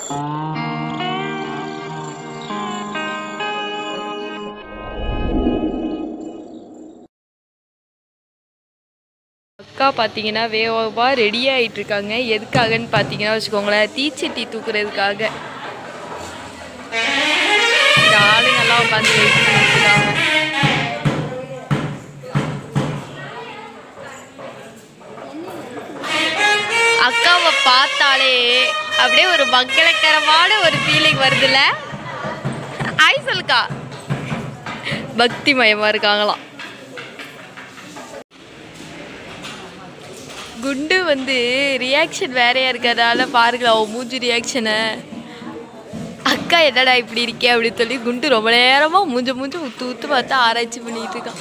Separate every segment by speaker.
Speaker 1: அக்கா பார்த்தீங்கன்னா வேகமாக ரெடி ஆகிட்டு இருக்காங்க எதுக்காகன்னு பார்த்தீங்கன்னா வச்சுக்கோங்களேன் தீச்சட்டி தூக்குறதுக்காக இந்த ஆளுங்கெல்லாம் உட்காந்து வெயிட் பண்ணிட்டு இருக்காங்க அக்காவை பார்த்தாலே அப்படியே ஒரு மங்களகரமான ஒரு ஃபீலிங் வருதுல்ல ஆய் சொல்லுக்கா பக்தி மயமா இருக்காங்களாம் குண்டு வந்து ரியாக்ஷன் வேறையா இருக்கிறதால பாருங்களா அவன் மூஞ்சி ரியாக்ஷனை அக்கா என்னடா இப்படி இருக்கே அப்படின்னு சொல்லி குண்டு ரொம்ப நேரமா மூஞ்ச மூஞ்ச உத்து உத்து பார்த்து ஆராய்ச்சி பண்ணிட்டு இருக்கான்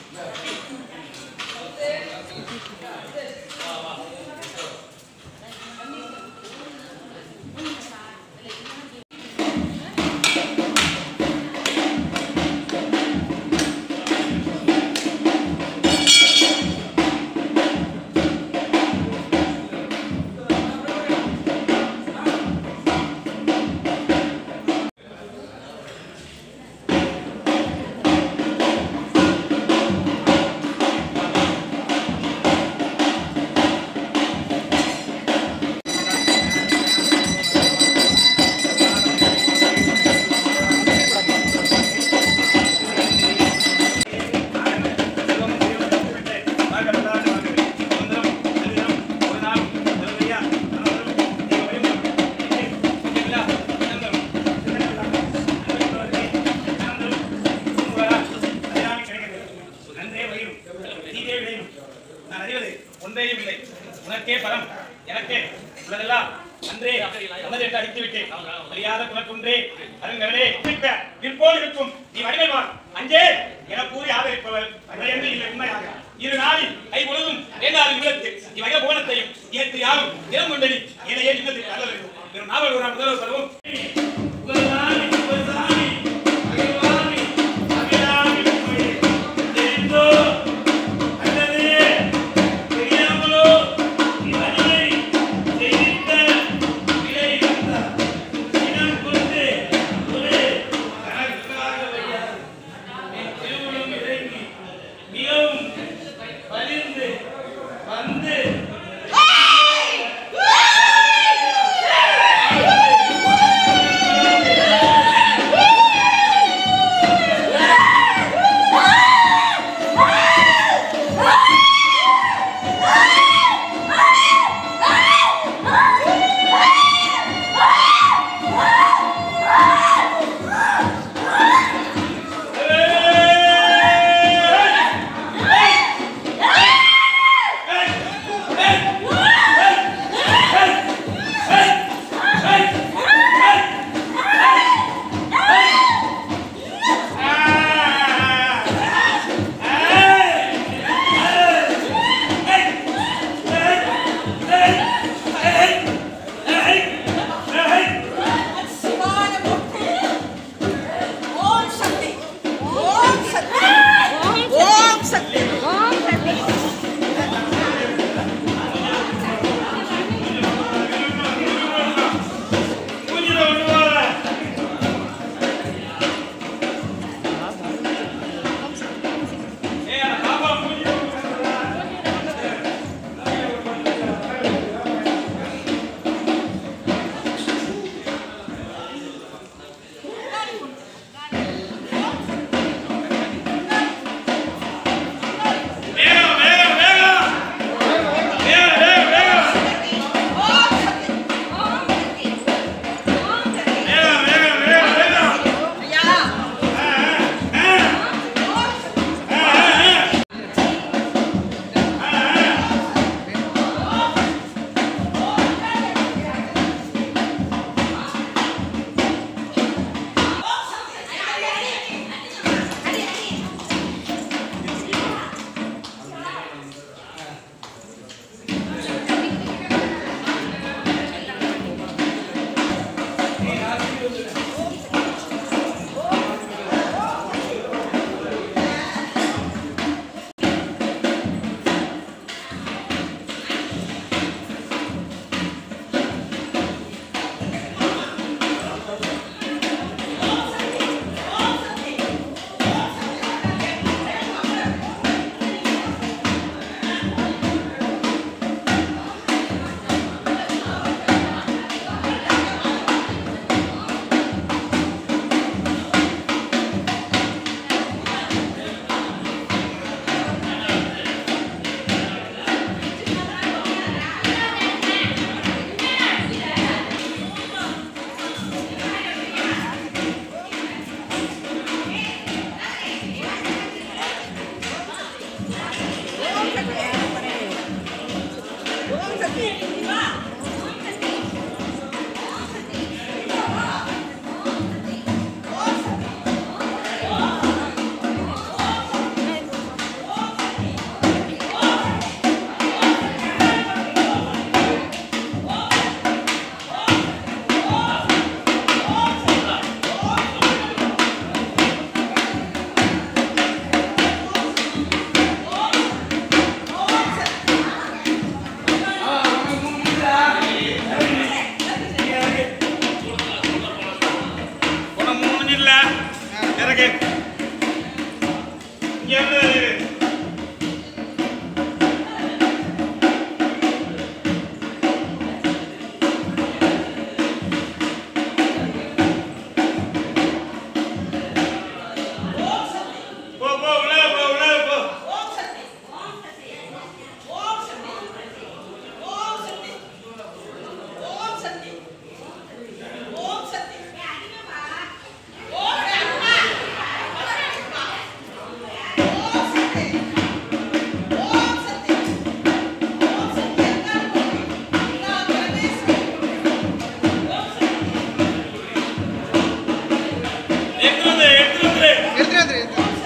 Speaker 2: நான் அறிவது ஒன்றையும் இல்லை உனக்கே பரம் எனக்கே உள்ளதெல்லாம் அன்றே உனது என்று அடித்து விட்டேன் அறியாத குலக்குன்றே அருங்கவனே விற்போல் இருக்கும் நீ வடிவமான் அஞ்சே என கூறி ஆதரிப்பவர் என்று இல்லை உண்மையாக இரு நாளில் கை முழுதும் வேண்டாது உள்ளத்து நீ வய போனத்தையும் ஏற்று யாரும் திறம் கொண்டடி ஏனையே நிம்மதி அல்ல வெறும் நாவல் ஒரு முதல்வர் பருவம் உகழ்வானி, உகழ்வானி, அகிழ்வானி, அகிலானி உம்மையே. தெரிந்தோ அல்லது தெரியாமலோ இவனை செய்திட்ட விலை வந்த இனம் கொண்டு ஒரு கணக்காக வையாது என் திருவுளம் இறங்கி மிகவும் பரிந்து வந்து உனக்கு மூணு இல்ல எனக்கு இங்க இருந்து போ போ உள்ள போ உள்ள போ எடுத்து வந்து எடுத்து வந்து
Speaker 3: எடுத்துட்டு வந்துரு, எடுத்துட்டு வந்துரு.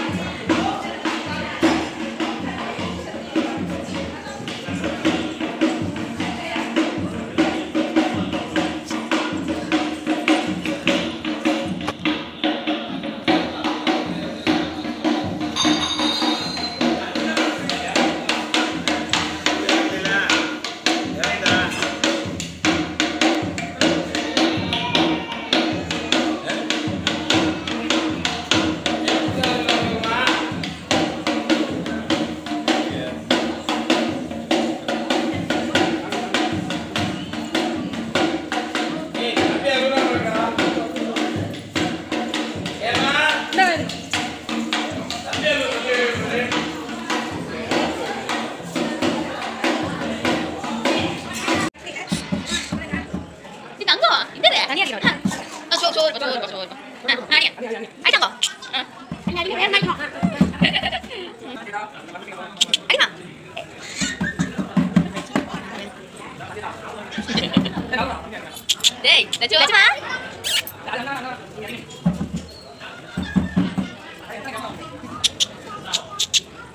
Speaker 1: நீ தங்கம் இந்த தனியா இருக்கணும் ஆ சோ சோ சோ சோ சோ ஆ நானியா ஐ தங்கம் ஆ அடி வேற நாய் அடிமா டேய் லட்சு லட்சுமா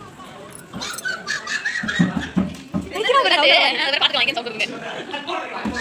Speaker 1: பாத்துக்கலாம் இங்க சவுண்ட்